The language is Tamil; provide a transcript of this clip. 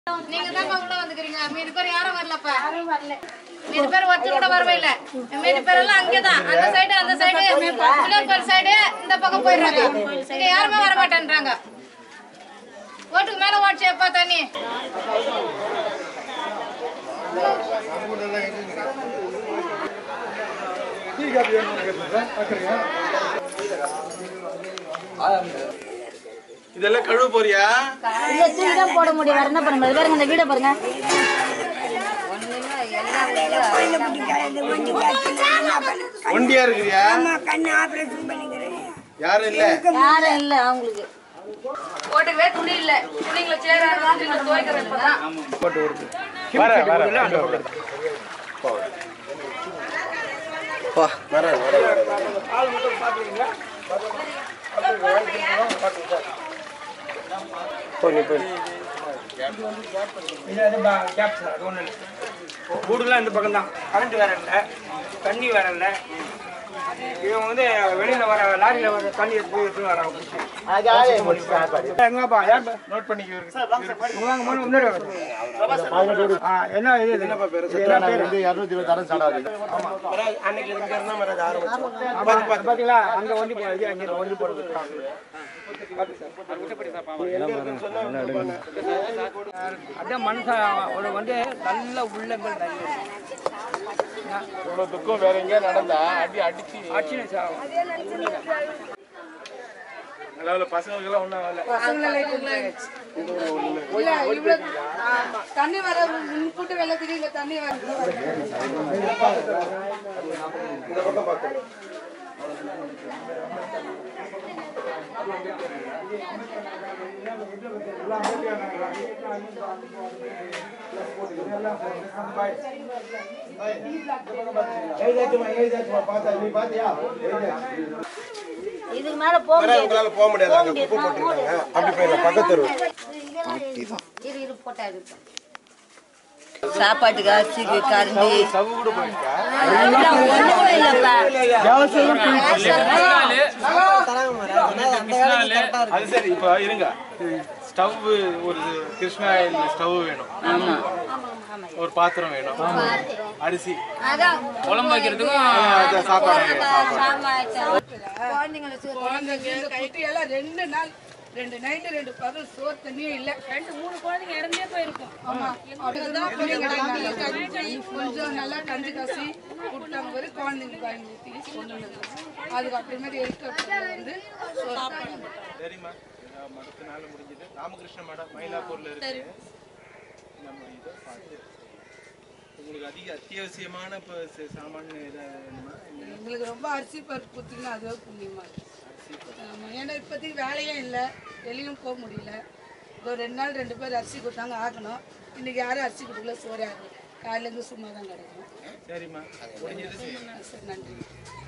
நீங்க தான் உள்ள வந்துக்கிறீங்க மீதி பேர் யாரும் வரலப்பா மீதி பேர் ஒருத்தர் கூட வரவே இல்ல மீதி பேர் எல்லாம் அங்கேதான் அந்த சைடு அந்த சைடு புள்ளப்பர் சைடு இந்த பக்கம் போயிடுறாங்க இங்க யாருமே வர மாட்டேன்றாங்க ஓட்டுக்கு மேல ஓட்டு சேப்பா தண்ணி இதெல்லாம் கழுவ போறியா இல்ல தூக்கி தான் போட முடியும் வேற என்ன பண்ண முடியாது பாருங்க இந்த வீட பாருங்க ஒண்டியா இருக்கிறியா யாரும் இல்ல யாரும் இல்ல அவங்களுக்கு ஓட்டுக்கவே துணி இல்ல துணிங்களை சேர துவைக்கிற இப்பதான் வர வர வீடுலாம் இந்த பக்கம் தான் கரண்ட் வேற இல்லை தண்ணி வேற இல்லை இவன் வந்து வெளியில வர லாரியில வர தண்ணி எடுத்து போய் எடுத்து வரான் எங்கப்பா யார் நோட் பண்ணிக்க உங்க முன்னாடி முன்னாடி வாங்க. ஆ, என்ன இது இது என்னப்பா பேரு இது என்ன பேரு அன்னைக்கு இங்க இருந்தா மரம் ஆரம்பிச்சோம் அப்ப அது பாத்தீங்களா அங்க ஒண்டி போடுறது அங்க ஒண்டி போடுறது அதான் மனுஷன் வந்து நல்ல உள்ளங்கள் நிறைய இவ்வளவு துக்கம் வேற எங்கேயா நடந்தா அடி அடிச்சு ஆட்சியில் சாகும் நல்ல பசங்களுக்கு எல்லாம் ஒண்ணும் வரல தண்ணி வர முன்கூட்ட வெள்ளத்துக்கு இங்க தண்ணி வர இதுக்கு மேல போக முடியாது உங்களால போக முடியாது அங்க குப்பை போட்டுருக்காங்க அப்படி போயிடலாம் பக்கத்து தெரு இரு இரு போட்டா இருக்கு சாப்பாட்டுக்கு அரிசிக்கு கரண்டி சவு கூட போயிருக்கா அதெல்லாம் ஒண்ணுமே இல்லப்பா அது சரி இப்போ இருங்க ஸ்டவ் ஒரு கிருஷ்ணா ஸ்டவ் வேணும் ஆமா ஒரு பாத்திரம் வேணும் அரிசி அதான் குழம்பு வைக்கிறதுக்கும் அது சாப்பாடு குழந்தைங்களை குழந்தைங்க கைட்டு எல்லாம் ரெண்டு நாள் ரெண்டு நைட்டு ரெண்டு பகல் சோறு தண்ணியே இல்ல ரெண்டு மூணு குழந்தைங்க இறந்தே போயிருக்கும் ஆமா அதுதான் கஞ்சி கொஞ்சம் நல்லா கஞ்சி காசி கொடுத்தாங்க ஒரு குழந்தைங்க வாங்கி ஊற்றி சொன்னது அதுக்கு அப்புறமேட்டு ஹெலிகாப்டர்ல வந்து சோறு சாப்பிட்டாங்க. சரிம்மா இதோ மற்ற நாள் முடிஞ்சது ராமகிருஷ்ண மடம் மயிலாப்பூர்ல இருக்கு நம்ம இதை பார்த்து உங்களுக்கு அதிக அத்தியாவசியமான இப்போ சாமான் ஏதாவது வேணுமா எங்களுக்கு ரொம்ப அரிசி பருப்பு கொடுத்தீங்கன்னா அதுவே புண்ணியமா இருக்கு ஆமா, ஏன்னா இப்போதைக்கு வேலையே இல்லை வெளியும் போக முடியல இதோ ரெண்டு நாள் ரெண்டு பேர் அரிசி கொடுத்தாங்க ஆகணும் இன்னைக்கு யாரும் அரிசி கொடுக்கல சோறு ஆகல காலையிலேருந்து சும்மா தான் கிடைக்கும் சரிம்மா முடிஞ்சது செய்யுங்க சரி நன்றி